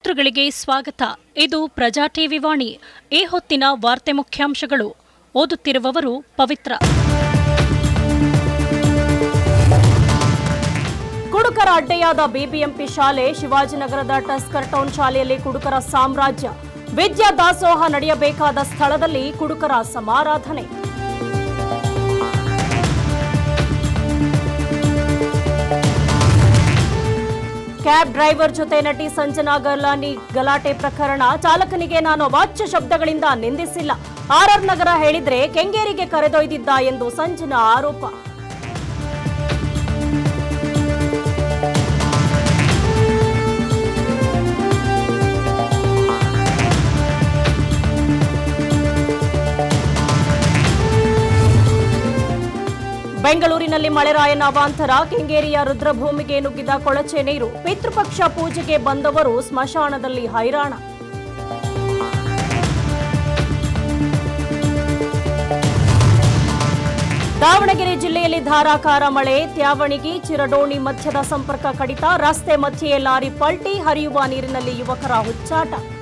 ಶ್ರೋತೃಗಳಿಗೆ ಸ್ವಾಗತ ಇದು ಪ್ರಜಾ ಟಿವಿ ವಾಣಿ ಈ ಹೊತ್ತಿನ ವಾರ್ತೆ ಮುಖ್ಯಾಂಶಗಳು ಓದುತ್ತಿರುವವರು ಪವಿತ್ರ ಕುಡುಕರ ಅಡ್ಡೆಯಾದ ಬಿಬಿಎಂಪಿ ಶಾಲೆ ಶಿವಾಜಿನಗರದ ಟಸ್ಕರ್ ಟೌನ್ ಶಾಲೆಯಲ್ಲಿ ಕುಡುಕರ ಸಾಮ್ರಾಜ್ಯ ವಿದ್ಯಾ ದಾಸೋಹ ನಡೆಯಬೇಕಾದ ಸ್ಥಳದಲ್ಲಿ ಕುಡುಕರ ಸಮಾರಾಧನೆ ಕ್ಯಾಬ್ ಡ್ರೈವರ್ ಜೊತೆ ನಟಿ ಸಂಜನಾ ಗಲಾನಿ ಗಲಾಟೆ ಪ್ರಕರಣ ಚಾಲಕನಿಗೆ ನಾನು ಅವಾಚ್ಯ ಶಬ್ದಗಳಿಂದ ನಿಂದಿಸಿಲ್ಲ ಆರ್ಆರ್ ನಗರ ಹೇಳಿದ್ರೆ ಕೆಂಗೇರಿಗೆ ಕರೆದೊಯ್ದಿದ್ದ ಎಂದು ಸಂಜನಾ ಆರೋಪ ಬೆಂಗಳೂರಿನಲ್ಲಿ ಮಳೆರಾಯನ ಅವಾಂತರ ಕೆಂಗೇರಿಯ ರುದ್ರಭೂಮಿಗೆ ನುಗ್ಗಿದ ಕೊಳಚೆ ನೀರು ಪಿತೃಪಕ್ಷ ಪೂಜೆಗೆ ಬಂದವರು ಸ್ಮಶಾನದಲ್ಲಿ ಹೈರಾಣ ದಾವಣಗೆರೆ ಜಿಲ್ಲೆಯಲ್ಲಿ ಧಾರಾಕಾರ ಮಳೆ ತ್ಯಾವಣಿಗಿ ಚಿರಡೋಣಿ ಮಧ್ಯದ ಸಂಪರ್ಕ ಕಡಿತ ರಸ್ತೆ ಮಧ್ಯೆ ಲಾರಿ ಪಲ್ಟಿ ಹರಿಯುವ ನೀರಿನಲ್ಲಿ ಯುವಕರ ಹುಚ್ಚಾಟ